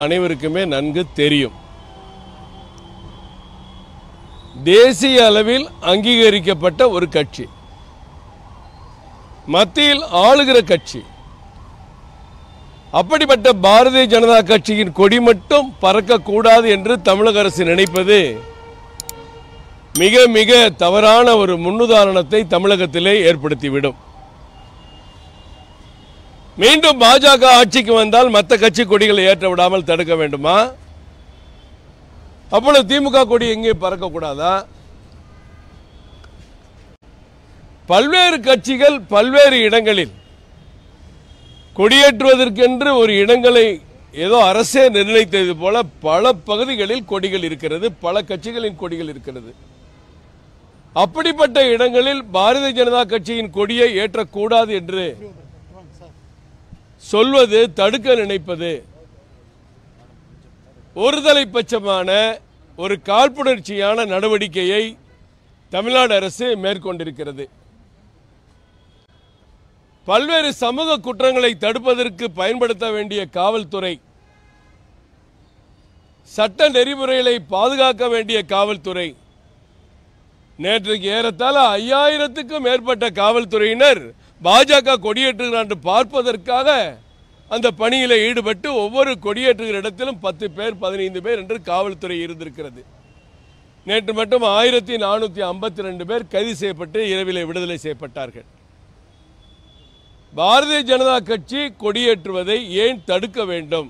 அனைவருக்குமே நன்கு தெரியும் தேசிய அளவில் அங்கீகரிக்கப்பட்ட ஒரு கட்சி மத்தியில் ஆளுகிற கட்சி அப்படிப்பட்ட பாரதிய ஜனதா கட்சியின் கொடி மட்டும் பறக்கக்கூடாது என்று தமிழக அரசு நினைப்பது மிக மிக தவறான ஒரு முன்னுதாரணத்தை தமிழகத்திலே ஏற்படுத்திவிடும் மீண்டும் பாஜக ஆட்சிக்கு வந்தால் மற்ற கட்சி கொடிகளை ஏற்ற விடாமல் தடுக்க வேண்டுமா அப்பொழுது திமுக கொடி எங்கேயும் பறக்கக்கூடாதா பல்வேறு கட்சிகள் பல்வேறு இடங்களில் கொடியேற்றுவதற்கென்று ஒரு இடங்களை ஏதோ அரசே நிர்ணயித்தது போல பல பகுதிகளில் கொடிகள் இருக்கிறது பல கட்சிகளின் கொடிகள் இருக்கிறது அப்படிப்பட்ட இடங்களில் பாரதிய ஜனதா கட்சியின் கொடியை ஏற்றக்கூடாது என்று சொல்வது தடுக்க நினைப்பது ஒருதலை பட்சமான ஒரு காழ்ப்புணர்ச்சியான நடவடிக்கையை தமிழ்நாடு அரசு மேற்கொண்டிருக்கிறது பல்வேறு சமூக குற்றங்களை தடுப்பதற்கு பயன்படுத்த வேண்டிய காவல்துறை சட்ட நெறிமுறைகளை பாதுகாக்க வேண்டிய காவல்துறை நேற்றைக்கு ஏறத்தாழ ஐயாயிரத்துக்கும் மேற்பட்ட காவல்துறையினர் பாஜக கொடியேற்றுகிறார் என்று பார்ப்பதற்காக அந்த பணியில் ஈடுபட்டு ஒவ்வொரு கொடியேற்றுகிற இடத்திலும் பத்து பேர் பதினைந்து பேர் என்று காவல்துறை இருந்திருக்கிறது நேற்று மட்டும் ஆயிரத்தி நானூற்றி ஐம்பத்தி ரெண்டு பேர் கைது செய்யப்பட்டு இரவிலே விடுதலை செய்யப்பட்டார்கள் பாரதிய ஜனதா கட்சி கொடியேற்றுவதை ஏன் தடுக்க வேண்டும்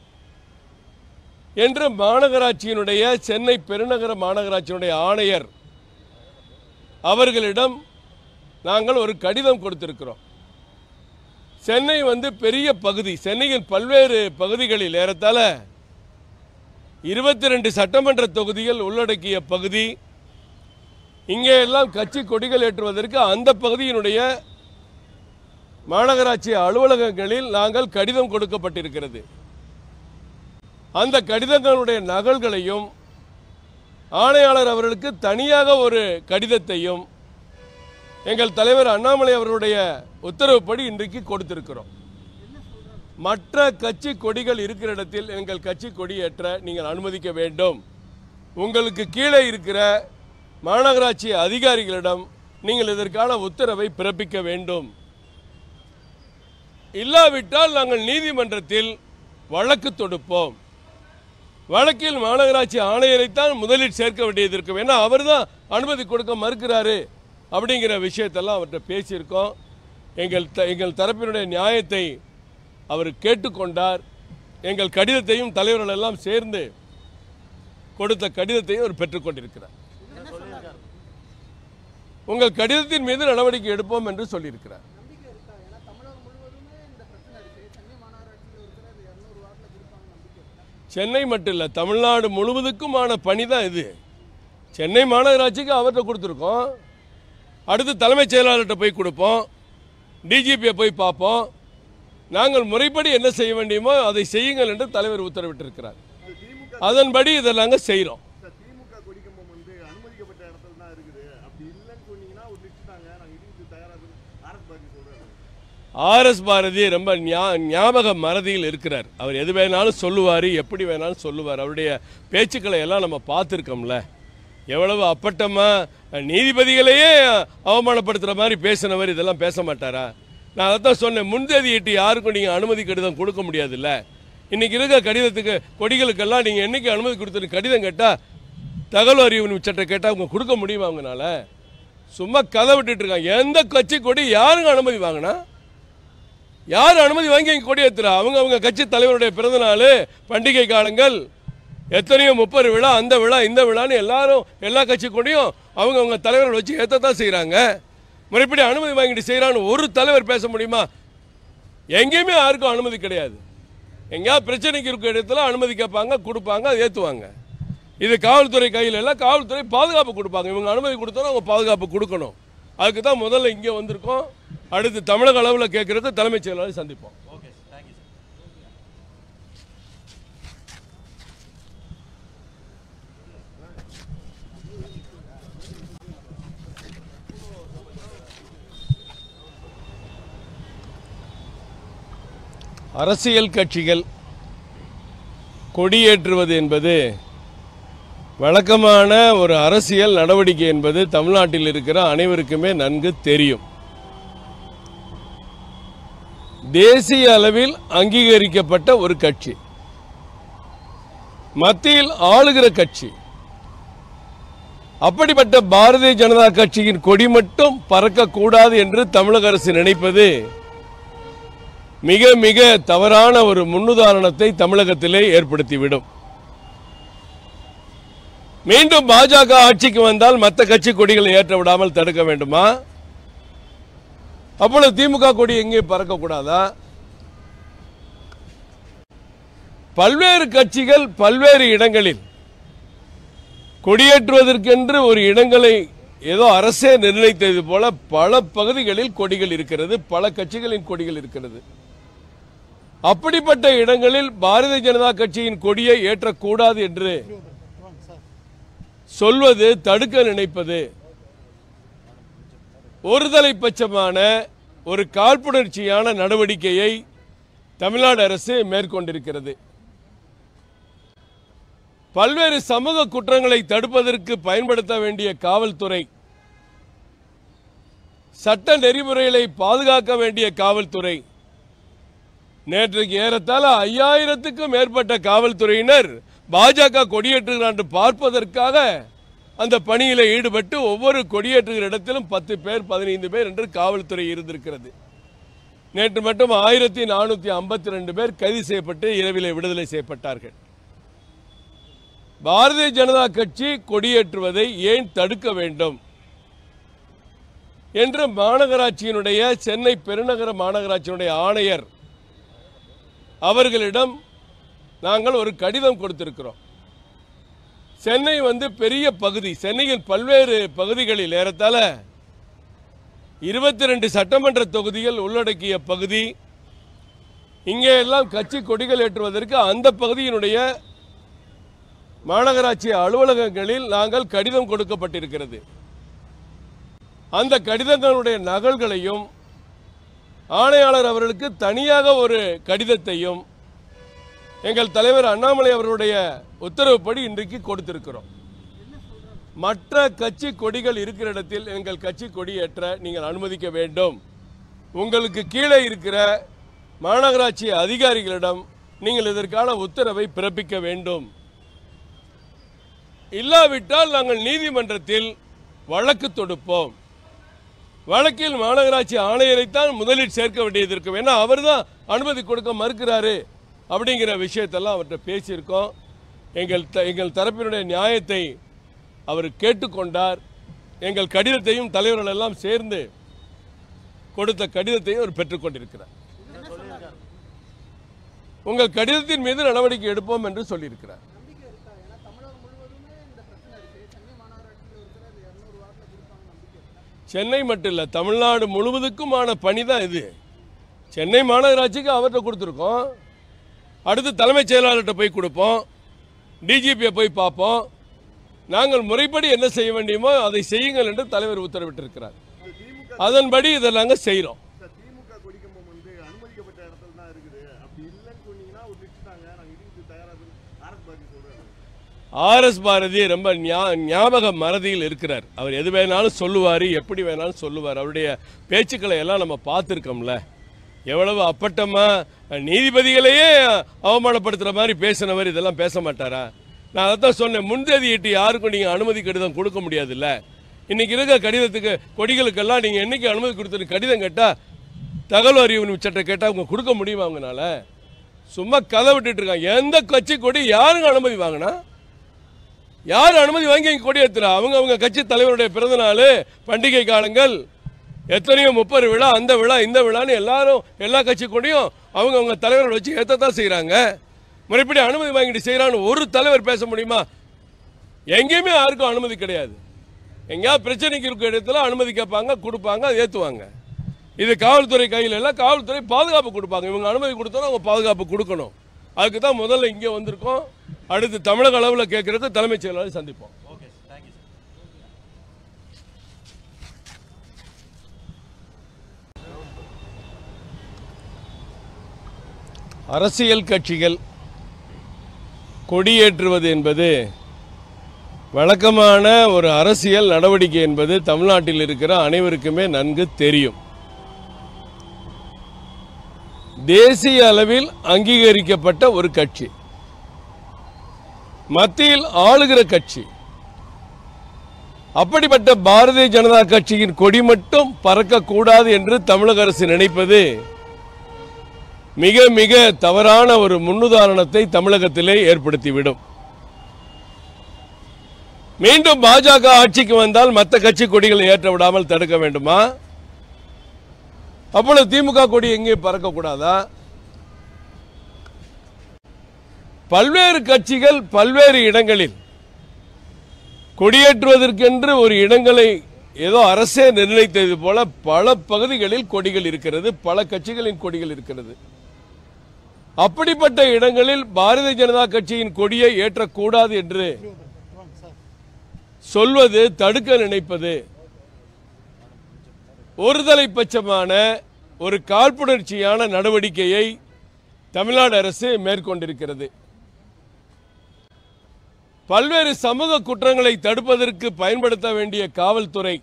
என்று மாநகராட்சியினுடைய சென்னை பெருநகர மாநகராட்சியினுடைய ஆணையர் அவர்களிடம் நாங்கள் ஒரு கடிதம் கொடுத்திருக்கிறோம் சென்னை வந்து பெரிய பகுதி சென்னையின் பல்வேறு பகுதிகளில் ஏறத்தாழ இருபத்தி ரெண்டு சட்டமன்ற தொகுதிகள் உள்ளடக்கிய பகுதி இங்கே எல்லாம் கட்சி கொடிகள் ஏற்றுவதற்கு அந்த பகுதியினுடைய மாநகராட்சி அலுவலகங்களில் நாங்கள் கடிதம் கொடுக்கப்பட்டிருக்கிறது அந்த கடிதங்களுடைய நகல்களையும் ஆணையாளர் அவர்களுக்கு தனியாக ஒரு கடிதத்தையும் எங்கள் தலைவர் அண்ணாமலை அவர்களுடைய உத்தரவுப்படி இன்றைக்கு கொடுத்திருக்கிறோம் மற்ற கட்சி கொடிகள் இருக்கிற இடத்தில் எங்கள் கட்சி கொடி ஏற்ற நீங்கள் அனுமதிக்க வேண்டும் உங்களுக்கு கீழே இருக்கிற மாநகராட்சி அதிகாரிகளிடம் நீங்கள் இதற்கான உத்தரவை பிறப்பிக்க வேண்டும் இல்லாவிட்டால் நாங்கள் நீதிமன்றத்தில் வழக்கு தொடுப்போம் வழக்கில் மாநகராட்சி ஆணையரைத்தான் முதலில் சேர்க்க வேண்டியது இருக்கும் ஏன்னா அவர் தான் அனுமதி கொடுக்க மறுக்கிறாரு அப்படிங்கிற விஷயத்தெல்லாம் அவர்கிட்ட பேசியிருக்கோம் எங்கள் த எங்கள் தரப்பினுடைய நியாயத்தை அவர் கேட்டுக்கொண்டார் எங்கள் கடிதத்தையும் தலைவர்கள் எல்லாம் சேர்ந்து கொடுத்த கடிதத்தையும் அவர் பெற்றுக்கொண்டிருக்கிறார் உங்கள் கடிதத்தின் மீது நடவடிக்கை எடுப்போம் என்று சொல்லியிருக்கிறார் நம்பிக்கை இருக்கா ஏன்னா தமிழகம் முழுவதுமே இந்த பிரச்சனை இருக்கு சென்னை மாநகராட்சியில் இருக்கிற இந்த இரநூறு வார்டில் கொடுப்பாங்க நம்பிக்கை இருக்கா சென்னை மட்டும் இல்லை தமிழ்நாடு முழுவதுக்குமான பணி தான் இது சென்னை மாநகராட்சிக்கு அவர்கிட்ட கொடுத்துருக்கோம் அடுத்து தலைமைச் செயலாளர்கிட்ட போய் கொடுப்போம் டிஜிபியை போய் பார்ப்போம் நாங்கள் முறைப்படி என்ன செய்ய வேண்டியமோ அதை செய்யுங்கள் என்று தலைவர் உத்தரவிட்டிருக்கிறார் அது திமுக அதன்படி இதை நாங்கள் செய்கிறோம் சார், திமுக கொடிக்கம்பம் வந்து அனுமதிக்கப்பட்ட இடத்துல தான் இருக்குது அப்படி இல்லைன்னு சொன்னீங்கன்னா ஒரு லிஸ்ட் தாங்க நாங்கள் இடிக்கு தயாராக ஆர்எஸ் பாரதி சொல்றாரு ஆர்எஸ் பாரதி ரொம்ப ஞா- ஞாபக மறதியில் இருக்கிறார் அவர் எது வேணாலும் சொல்லுவார் எப்படி வேணாலும் சொல்லுவார் அவருடைய பேச்சுக்களை எல்லாம் நம்ம பார்த்துருக்கோம்ல எவ்வளவு அப்பட்டமாக நீதிபதிகளையே அவமானப்படுத்துகிற மாதிரி பேசினவர் இதெல்லாம் பேச மாட்டாரா நான் அதான் சொன்னேன் முன்தேதியிட்டு யாருக்கும் நீங்கள் அனுமதி கடிதம் கொடுக்க முடியாதுல்ல இன்னைக்கு இருக்க கடிதத்துக்கு கொடிகளுக்கெல்லாம் நீங்கள் என்னைக்கு அனுமதி கொடுத்துரு கடிதம் கேட்டால் தகவல் அறிவு சட்டை கேட்டால் அவங்க கொடுக்க முடியுமா அவங்கனால சும்மா கதை விட்டுட்டு இருக்காங்க எந்த கட்சி கொடி யாருங்க அனுமதி வாங்கினா யார் அனுமதி வாங்கி இங்கே கொடி ஏத்துறா அவங்க அவங்க கட்சி தலைவருடைய பிறந்த நாள் பண்டிகை காலங்கள் எத்தனையோ முப்பது விழா அந்த விழா இந்த விழான்னு எல்லாரும் எல்லா கட்சி கொடியும் அவங்க அவங்க தலைவர்கள் வச்சு ஏற்றத்தான் செய்கிறாங்க முறைப்படி அனுமதி வாங்கிட்டு செய்கிறான்னு ஒரு தலைவர் பேச முடியுமா எங்கேயுமே யாருக்கும் அனுமதி கிடையாது எங்கேயாவது பிரச்சனைக்கு இருக்க இடத்துல அனுமதி கேட்பாங்க கொடுப்பாங்க அதை ஏற்றுவாங்க இது காவல்துறை கையில் எல்லாம் காவல்துறை பாதுகாப்பு கொடுப்பாங்க இவங்க அனுமதி கொடுத்தோன்னா அவங்க பாதுகாப்பு கொடுக்கணும் அதுக்கு தான் முதல்ல இங்கே வந்திருக்கோம் அடுத்து தமிழக அளவில் கேட்கறதுக்கு தலைமைச் செயலாளரை சந்திப்போம் அரசியல் கட்சிகள் கொடியேற்றுவது என்பது வழக்கமான ஒரு அரசியல் நடவடிக்கை என்பது தமிழ்நாட்டில் இருக்கிற அனைவருக்குமே நன்கு தெரியும் தேசிய அளவில் அங்கீகரிக்கப்பட்ட ஒரு கட்சி மத்தியில் ஆளுகிற கட்சி அப்படிப்பட்ட பாரதிய ஜனதா கட்சியின் கொடி மட்டும் பறக்கக்கூடாது என்று தமிழக அரசு நினைப்பது மிக மிக தவறான ஒரு முன்னுதாரணத்தை தமிழகத்திலே ஏற்படுத்திவிடும் மீண்டும் பாஜக ஆட்சிக்கு வந்தால் மற்ற கட்சி கொடிகளை ஏற்ற விடாமல் தடுக்க வேண்டுமா அப்பொழுது திமுக கொடி எங்கேயும் பறக்கக்கூடாதா பல்வேறு கட்சிகள் பல்வேறு இடங்களில் கொடியேற்றுவதற்கென்று ஒரு இடங்களை ஏதோ அரசே நிர்ணயித்தது போல பல பகுதிகளில் கொடிகள் இருக்கிறது பல கட்சிகளின் கொடிகள் இருக்கிறது அப்படிப்பட்ட இடங்களில் பாரதிய ஜனதா கட்சியின் கொடியை ஏற்றக்கூடாது என்று சொல்வது தடுக்க நினைப்பது ஒருதலை பட்சமான ஒரு காழ்ப்புணர்ச்சியான நடவடிக்கையை தமிழ்நாடு அரசு மேற்கொண்டிருக்கிறது பல்வேறு சமூக குற்றங்களை தடுப்பதற்கு பயன்படுத்த வேண்டிய காவல்துறை சட்ட நெறிமுறைகளை பாதுகாக்க வேண்டிய காவல்துறை நேற்றைக்கு ஏறத்தாழ ஐயாயிரத்துக்கும் மேற்பட்ட காவல்துறையினர் பாஜக கொடியேற்றுகிறார் என்று பார்ப்பதற்காக அந்த பணியில் ஈடுபட்டு ஒவ்வொரு கொடியேற்றுகிற இடத்திலும் பத்து பேர் பதினைந்து பேர் என்று காவல்துறை இருந்திருக்கிறது நேற்று மட்டும் ஆயிரத்தி நானூற்றி ஐம்பத்தி ரெண்டு பேர் கைது செய்யப்பட்டு இரவிலே விடுதலை செய்யப்பட்டார்கள் பாரதிய ஜனதா கட்சி கொடியேற்றுவதை ஏன் தடுக்க வேண்டும் என்று மாநகராட்சியினுடைய சென்னை பெருநகர மாநகராட்சியினுடைய ஆணையர் அவர்களிடம் நாங்கள் ஒரு கடிதம் கொடுத்திருக்கிறோம் சென்னை வந்து பெரிய பகுதி சென்னையின் பல்வேறு பகுதிகளில் ஏறத்தாழ இருபத்தி ரெண்டு சட்டமன்ற தொகுதிகள் உள்ளடக்கிய பகுதி இங்கே எல்லாம் கட்சி கொடிகள் ஏற்றுவதற்கு அந்த பகுதியினுடைய மாநகராட்சி அலுவலகங்களில் நாங்கள் கடிதம் கொடுக்கப்பட்டிருக்கிறது அந்த கடிதங்களுடைய நகல்களையும் ஆணையாளர் அவர்களுக்கு தனியாக ஒரு கடிதத்தையும் எங்கள் தலைவர் அண்ணாமலை அவர்களுடைய உத்தரவுப்படி இன்றைக்கு கொடுத்திருக்கிறோம் மற்ற கட்சி கொடிகள் இருக்கிற இடத்தில் எங்கள் கட்சி கொடி ஏற்ற நீங்கள் அனுமதிக்க வேண்டும் உங்களுக்கு கீழே இருக்கிற மாநகராட்சி அதிகாரிகளிடம் நீங்கள் இதற்கான உத்தரவை பிறப்பிக்க வேண்டும் இல்லாவிட்டால் நாங்கள் நீதிமன்றத்தில் வழக்கு தொடுப்போம் வழக்கில் மாநகராட்சி ஆணையரைத்தான் முதலில் சேர்க்க வேண்டியது இருக்கும் ஏன்னா அவர் தான் அனுமதி கொடுக்க மறுக்கிறாரு அப்படிங்கிற விஷயத்தெல்லாம் அவர்கிட்ட பேசியிருக்கோம் எங்கள் த- எங்கள் தரப்பினுடைய நியாயத்தை அவர் கேட்டுக்கொண்டார் எங்கள் கடிதத்தையும் தலைவர்கள் எல்லாம் சேர்ந்து கொடுத்த கடிதத்தையும் அவர் பெற்றுக்கொண்டிருக்கிறார் உங்கள் கடிதத்தின் மீது நடவடிக்கை எடுப்போம் என்று சொல்லியிருக்கிறார் நம்பிக்கை இருக்கா ஏன்னா தமிழகம் முழுவதுமே இந்த பிரச்சனை இருக்கு சென்னை மாநகராட்சியில் இருக்கிற அந்த இரநூறு வாட்டில் கொடுப்பாங்க நம்பிக்கை இருக்கா சென்னை மட்டும் இல்லை தமிழ்நாடு முழுவதுக்குமான பணி தான் இது சென்னை மாநகராட்சிக்கு அவர்கிட்ட கொடுத்துருக்கோம் அடுத்து தலைமைச் செயலாளர்கிட்ட போய் கொடுப்போம் டிஜிபியை போய் பார்ப்போம் நாங்கள் முறைப்படி என்ன செய்ய வேண்டியமோ அதை செய்யுங்கள் என்று தலைவர் உத்தரவிட்டிருக்கிறார் இந்த திமுக அதன்படி இதை நாங்கள் செய்கிறோம் இந்த திமுக கொடிக்கம்பம் வந்து அனுமதிக்கப்பட்ட இடத்துல தான் இருக்குது அப்படி இல்லைன்னு சொன்னீங்கன்னா ஒரு லிஸ்ட் தாங்க நாங்கள் இடிக்கு தயாராக ஆர்எஸ் பாரதி சொல்றாரு ஆர்எஸ் பாரதி ரொம்ப ஞா- ஞாபக மறதியில் இருக்கிறார் அவர் எது வேணாலும் சொல்லுவார் எப்படி வேணாலும் சொல்லுவார் அவருடைய பேச்சுக்களை எல்லாம் நம்ம பார்த்துருக்கோம்ல எவ்வளவு அப்பட்டமா நீதிபதிகளையே அவமானப்படுத்துகிற மாதிரி பேசினவர் இதெல்லாம் பேச மாட்டாரா நான் அதான் சொன்னேன் முன்தேதியிட்டு யாருக்கும் நீங்கள் அனுமதி கடிதம் கொடுக்க முடியாதுல்ல இன்னைக்கு இருக்க கடிதத்துக்கு கொடிகளுக்கெல்லாம் நீங்கள் என்னைக்கு அனுமதி கொடுத்துரு கடிதம் கேட்டால் தகவல் அறிவு சட்டம் கேட்டால் அவங்க கொடுக்க முடியுமா அவங்கனால சும்மா கதை விட்டுட்டு இருக்காங்க எந்த கட்சி கொடி யாருங்க அனுமதி வாங்கினா யார் அனுமதி வாங்கி இங்கே கொடி ஏத்துறா அவங்க அவங்க கட்சி தலைவருடைய பிறந்த நாள் பண்டிகை காலங்கள் எத்தனையோ முப்பது விழா அந்த விழா இந்த விழான்னு எல்லாரும் எல்லா கட்சி கொடியும் அவங்க அவங்க தலைவர்கள் வச்சு ஏற்றத்தான் செய்கிறாங்க முறைப்படி அனுமதி வாங்கிட்டு செய்கிறான்னு ஒரு தலைவர் பேச முடியுமா எங்கேயுமே யாருக்கும் அனுமதி கிடையாது எங்கேயாவது பிரச்சனைக்கு இருக்கிற இடத்துல அனுமதி கேட்பாங்க கொடுப்பாங்க அதை ஏற்றுவாங்க இது காவல்துறை கையில் இல்லை காவல்துறை பாதுகாப்பு கொடுப்பாங்க இவங்க அனுமதி கொடுத்தாலும் அவங்க பாதுகாப்பு கொடுக்கணும் அதுக்கு தான் முதல்ல இங்கே வந்திருக்கோம் அடுத்து தமிழக அளவில் கேட்கறதுக்கு தலைமைச் செயலாளர் சந்திப்போம் அரசியல் கட்சிகள் கொடியேற்றுவது என்பது வழக்கமான ஒரு அரசியல் நடவடிக்கை என்பது தமிழ்நாட்டில் இருக்கிற அனைவருக்குமே நன்கு தெரியும் தேசிய அளவில் அங்கீகரிக்கப்பட்ட ஒரு கட்சி மத்தியில் ஆளுகிற கட்சி அப்படிப்பட்ட பாரதிய ஜனதா கட்சியின் கொடி மட்டும் பறக்கக்கூடாது என்று தமிழக அரசு நினைப்பது மிக மிக தவறான ஒரு முன்னுதாரணத்தை தமிழகத்திலே ஏற்படுத்திவிடும் மீண்டும் பாஜக ஆட்சிக்கு வந்தால் மற்ற கட்சி கொடிகளை ஏற்ற விடாமல் தடுக்க வேண்டுமா அப்பொழுது திமுக கொடி எங்கேயும் பறக்கக்கூடாதா பல்வேறு கட்சிகள் பல்வேறு இடங்களில் கொடியேற்றுவதற்கென்று ஒரு இடங்களை ஏதோ அரசே நிர்ணயித்தது போல பல பகுதிகளில் கொடிகள் இருக்கிறது பல கட்சிகளின் கொடிகள் இருக்கிறது அப்படிப்பட்ட இடங்களில் பாரதிய ஜனதா கட்சியின் கொடியை ஏற்றக்கூடாது என்று சொல்வது தடுக்க நினைப்பது ஒருதலை பட்சமான ஒரு காழ்ப்புணர்ச்சியான நடவடிக்கையை தமிழ்நாடு அரசு மேற்கொண்டிருக்கிறது பல்வேறு சமூக குற்றங்களை தடுப்பதற்கு பயன்படுத்த வேண்டிய காவல்துறை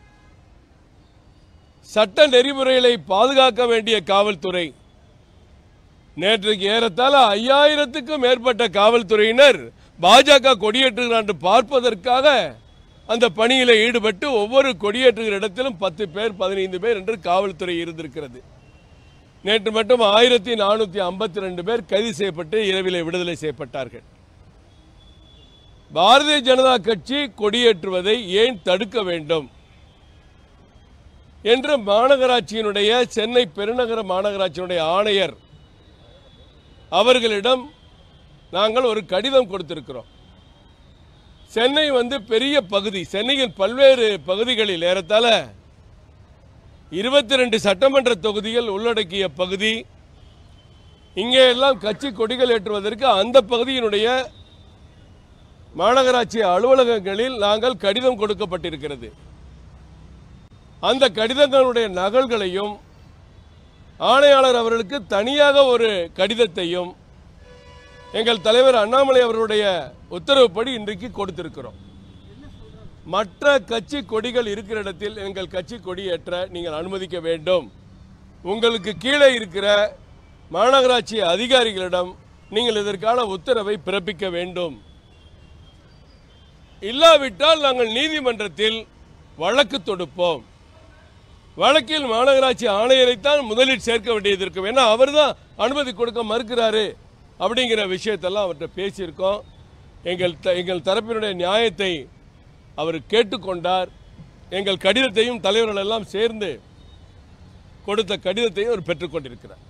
சட்ட நெறிமுறைகளை பாதுகாக்க வேண்டிய காவல்துறை நேற்றைக்கு ஏறத்தாழ ஐயாயிரத்துக்கும் மேற்பட்ட காவல்துறையினர் பாஜக கொடியேற்றுகிறார் என்று பார்ப்பதற்காக அந்த பணியில ஈடுபட்டு ஒவ்வொரு கொடியேற்றுகிற இடத்திலும் பத்து பேர் பதினைந்து பேர் என்று காவல்துறை இருந்திருக்கிறது நேற்று மட்டும் ஆயிரத்தி நானூத்தி ஐம்பத்தி ரெண்டு பேர் கைது செய்யப்பட்டு இரவிலே விடுதலை செய்யப்பட்டார்கள் பாரதிய ஜனதா கட்சி கொடியேற்றுவதை ஏன் தடுக்க வேண்டும் என்று மாநகராட்சியினுடைய சென்னை பெருநகர மாநகராட்சியினுடைய ஆணையர் அவர்களிடம் நாங்கள் ஒரு கடிதம் கொடுத்திருக்கிறோம் சென்னை வந்து பெரிய பகுதி சென்னையின் பல்வேறு பகுதிகளில் ஏறத்தாழ இருபத்தி ரெண்டு சட்டமன்ற தொகுதிகள் உள்ளடக்கிய பகுதி இங்கே எல்லாம் கட்சி கொடிகள் ஏற்றுவதற்கு அந்த பகுதியினுடைய மாநகராட்சி அலுவலகங்களில் நாங்கள் கடிதம் கொடுக்கப்பட்டிருக்கிறது அந்த கடிதங்களுடைய நகல்களையும் ஆணையாளர் அவர்களுக்கு தனியாக ஒரு கடிதத்தையும் எங்கள் தலைவர் அண்ணாமலை அவர்களுடைய உத்தரவுப்படி இன்றைக்கு கொடுத்திருக்கிறோம் மற்ற கட்சி கொடிகள் இருக்கிற இடத்தில் எங்கள் கட்சி கொடி ஏற்ற நீங்கள் அனுமதிக்க வேண்டும் உங்களுக்கு கீழே இருக்கிற மாநகராட்சி அதிகாரிகளிடம் நீங்கள் இதற்கான உத்தரவை பிறப்பிக்க வேண்டும் இல்லாவிட்டால் நாங்கள் நீதிமன்றத்தில் வழக்கு தொடுப்போம் வழக்கில் மாநகராட்சி ஆணையரைத்தான் முதலில் சேர்க்க வேண்டியது இருக்கும் ஏன்னா அவர் தான் அனுமதி கொடுக்க மறுக்கிறாரு அப்படிங்கிற விஷயத்தெல்லாம் அவர்கிட்ட பேசியிருக்கோம் எங்கள் த- எங்கள் தரப்பினுடைய நியாயத்தை அவர் கேட்டுக்கொண்டார் எங்கள் கடிதத்தையும் தலைவர்கள் எல்லாம் சேர்ந்து கொடுத்த கடிதத்தையும் அவர் பெற்றுக்கொண்டிருக்கிறார்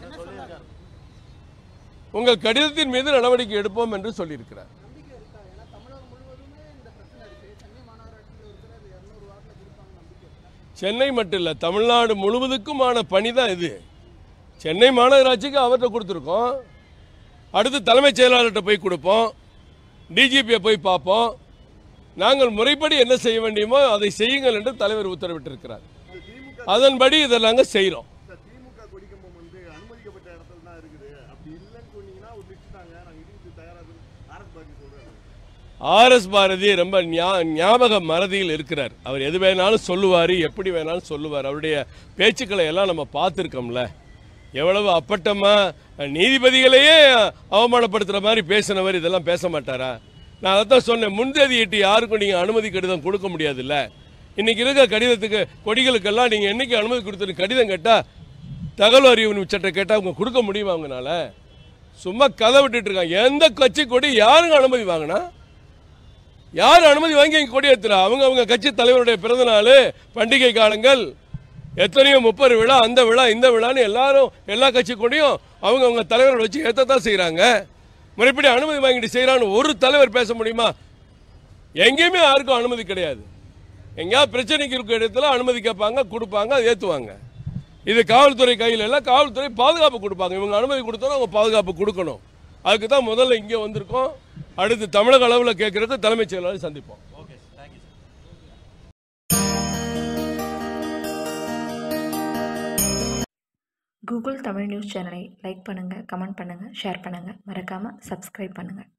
உங்கள் கடிதத்தின் மீது நடவடிக்கை எடுப்போம் என்று சொல்லியிருக்கிறார் நம்பிக்கை இருக்கா ஏன்னா தமிழகம் முழுவதுமே இந்த பிரச்சனை இருக்கு சென்னை மாநகராட்சியில் ஒரு சிலர் இரநூறு வாட்டில் கொடுப்பாங்க நம்பிக்கை இருக்கா சென்னை மட்டும் இல்லை தமிழ்நாடு முழுவதுக்குமான பணி தான் இது சென்னை மாநகராட்சிக்கு அவர்கிட்ட கொடுத்துருக்கோம் அடுத்து தலைமைச் செயலாளர்கிட்ட போய் கொடுப்போம் டிஜிபியை போய் பார்ப்போம் நாங்கள் முறைப்படி என்ன செய்ய வேண்டியமோ அதை செய்யுங்கள் என்று தலைவர் உத்தரவிட்டிருக்கிறார் இந்த திமுக அதன்படி இதை நாங்கள் செய்கிறோம் இந்த திமுக கொடிக்கம்பம் வந்து அனுமதிக்கப்பட்ட இடத்துல தான் இருக்குது அப்படி இல்லைன்னு சொன்னீங்கன்னா ஒரு லிஸ்ட் தாங்க நாங்கள் இடிச்சு தயாராக ஆர்எஸ் பாரதி சொல்றாரு ஆர்எஸ் பாரதி ரொம்ப ஞா- ஞாபக மறதியில் இருக்கிறார் அவர் எது வேணாலும் சொல்லுவார் எப்படி வேணாலும் சொல்லுவார் அவருடைய பேச்சுக்களை எல்லாம் நம்ம பார்த்துருக்கோம்ல எவ்வளவு அப்பட்டமா நீதிபதிகளையே அவமானப்படுத்துகிற மாதிரி பேசினவர் இதெல்லாம் பேச மாட்டாரா நான் அதைத்தான் சொன்னேன் முன்தேதியிட்டு யாருக்கும் நீங்கள் அனுமதி கடிதம் கொடுக்க முடியாதுல்ல இன்னைக்கு இருக்க கடிதத்துக்கு கொடிகளுக்கெல்லாம் நீங்கள் என்னைக்கு அனுமதி கொடுத்துட்டு கடிதம் கேட்டால் தகவல் அறிவு சட்டை கேட்டால் அவங்க கொடுக்க முடியுமா அவங்கனால சும்மா கதை விட்டுட்டு இருக்காங்க எந்த கட்சி கொடி யாருங்க அனுமதி வாங்கினா யார் அனுமதி வாங்கி இங்கே கொடி ஏற்றுறா அவங்க அவங்க கட்சி தலைவருடைய பிறந்த நாள் பண்டிகை காலங்கள் எத்தனையோ முப்பது விழா அந்த விழா இந்த விழான்னு எல்லாரும் எல்லா கட்சி கொடியும் அவங்க அவங்க தலைவரை வச்சு ஏற்றத்தான் செய்கிறாங்க முறைப்படி அனுமதி வாங்கிட்டு செய்கிறான்னு ஒரு தலைவர் பேச முடியுமா எங்கேயுமே யாருக்கும் அனுமதி கிடையாது எங்கேயாவது பிரச்சனைக்கு இருக்கிற இடத்துல அனுமதி கேட்பாங்க கொடுப்பாங்க அதை ஏற்றுவாங்க இது காவல்துறை கையில் எல்லாம் காவல்துறை பாதுகாப்பு கொடுப்பாங்க இவங்க அனுமதி கொடுத்தோன்னா அவங்க பாதுகாப்பு கொடுக்கணும் அதுக்கு தான் முதல்ல இங்கே வந்திருக்கோம் அடுத்து தமிழக அளவில் கேட்கறதுக்கு தலைமைச் செயலாளர் சந்திப்போம் கூகுள் தமிழ் நியூஸ் சேனலை லைக் பண்ணுங்கள் கமெண்ட் பண்ணுங்கள் ஷேர் பண்ணுங்கள் மறக்காமல் சப்ஸ்கிரைப் பண்ணுங்கள்